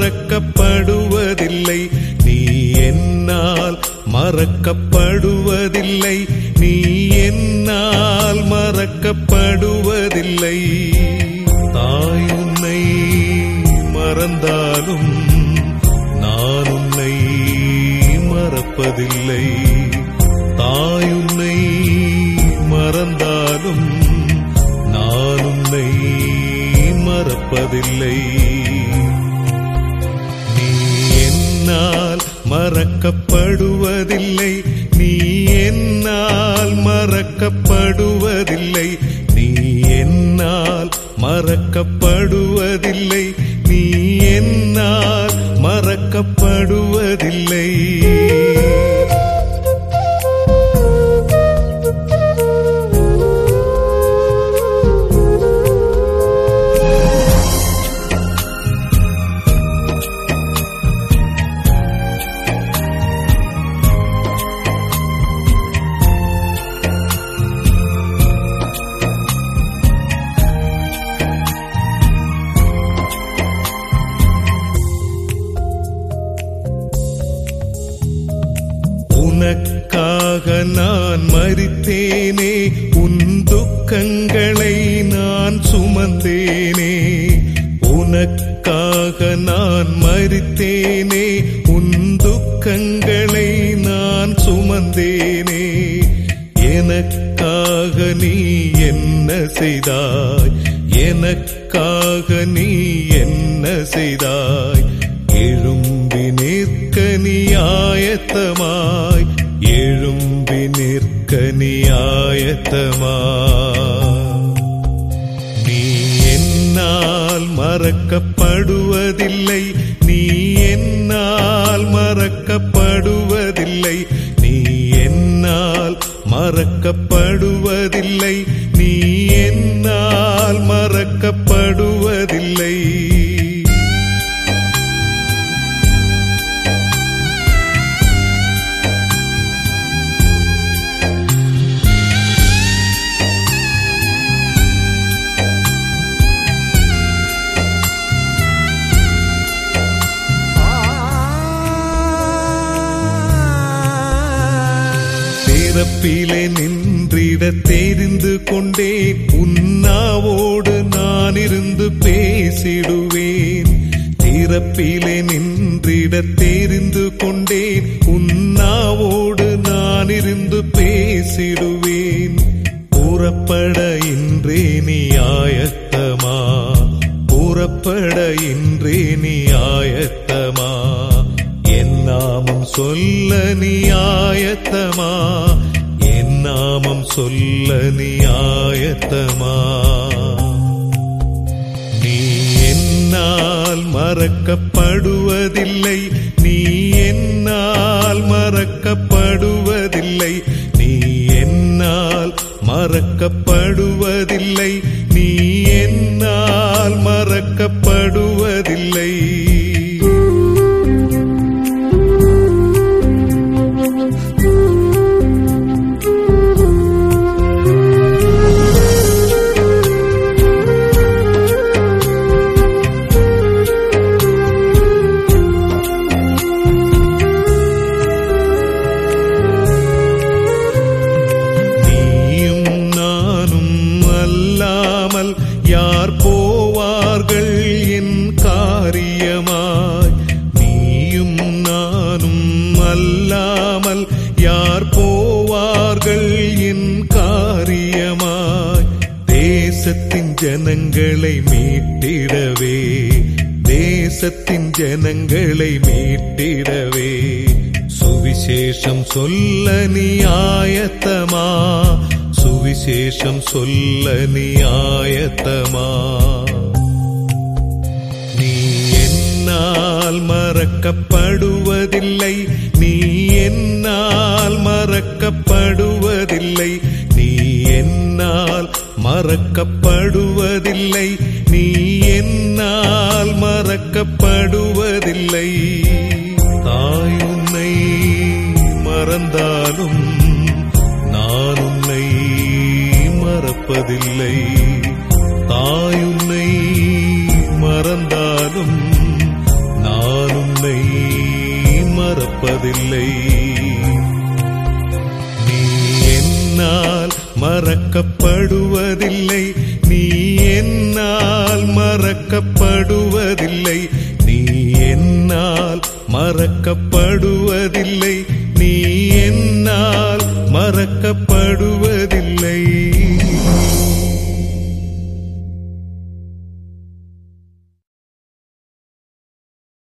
மறக்கப்படுவதில்லை நீ என்னால் மறக்கப்படுவதில்லை நீ என்னால் மறக்கப்படுவதில்லை தாய் உன்னை மறந்தாலும் நான் உன்னை மறப்பதில்லை தாய் உன்னை மறந்தாலும் நான் உன்னை மறப்பதில்லை நீ என்னால் மறக்கப்படுவதில்லை நீ என்னால் மறக்கப்படுவதில்லை நீ என்னால் மறக்கப்படுவதில்லை நீ என்னால் மறக்கப்படுவதில்லை உனக்காக நான் மறித்தேனே உன் துக்கங்களை நான் சுமந்தேனே உனக்காக நான் மறித்தேனே உன் துக்கங்களை நான் சுமந்தேனே எனக்காக நீ என்ன செய்தாய் எனக்காக நீ என்ன செய்தாய் எழும்பி நிற்க நீ ஆயத்தமாய் எழும்பி நிற்க நீ ஆயத்தமாய் நீ என்னால் மறக்கப்படுவதில்லை நீ என்னால் மறக்கப்படுவதில்லை நீ என்னால் மறக்கப்படுவதில்லை நீ என்னால் மறக்கப்படுவதில்லை பிறப்பிலே நின்றிட தெரிந்து கொண்டேன் உன்னாவோடு நான் இருந்து பேசிடுவேன் திறப்பிலே நின்றிட தெரிந்து கொண்டேன் உன்னாவோடு நான் இருந்து பேசிடுவேன் புறப்பட இன்றே நீ ஆயத்தமா புறப்பட இன்றே நீ ஆயத்தமா என் நாமம் சொல்ல நீ ஆயத்தமா என் நாமம் சொல்ல நீ ஆயத்தமா நீ என்னால் மறக்கப்படுவதில்லை நீ என்னால் மறக்கப்படுவதில்லை நீ என்னால் மறக்கப்படுவதில்லை நீ என்னால் மறக்கப்படுவதில்லை நீயும் நானும் அல்லாமல் யார் போவார்கள் என் காரியமாய் நீயும் நானும் அல்லாமல் யார் போவார்கள் என் காரியமாய் தேசத்தின் ஜனங்களை மீட்டிடவே தேசத்தின் ஜனங்களை மீட்டிடவே சுவிசேஷம் சொல்ல நீ ஆயத்தமா சுவிசேஷம் சொல்ல நீ ஆயத்தமா நீ என்னால் மறக்கப்படுவதில்லை நீ என்னால் மறக்கப்படுவதில்லை நீ என்னால் மறக்கப்படுவதில்லை நீ என்னால் மறக்கப்படுவதில்லை தாய் உன்னை மறந்தாலும் நான் உன்னை மறப்பதில்லை தாய் உன்னை மறந்தாலும் நான் உன்னை மறப்பதில்லை நீ என்னால் மறக்கப்படுவதில்லை நீ என்னால் மறக்கப்படுவதில்லை நீ என்னால் மறக்கப்படுவதில்லை நீ என்னால் மறக்கப்படுவதில்லை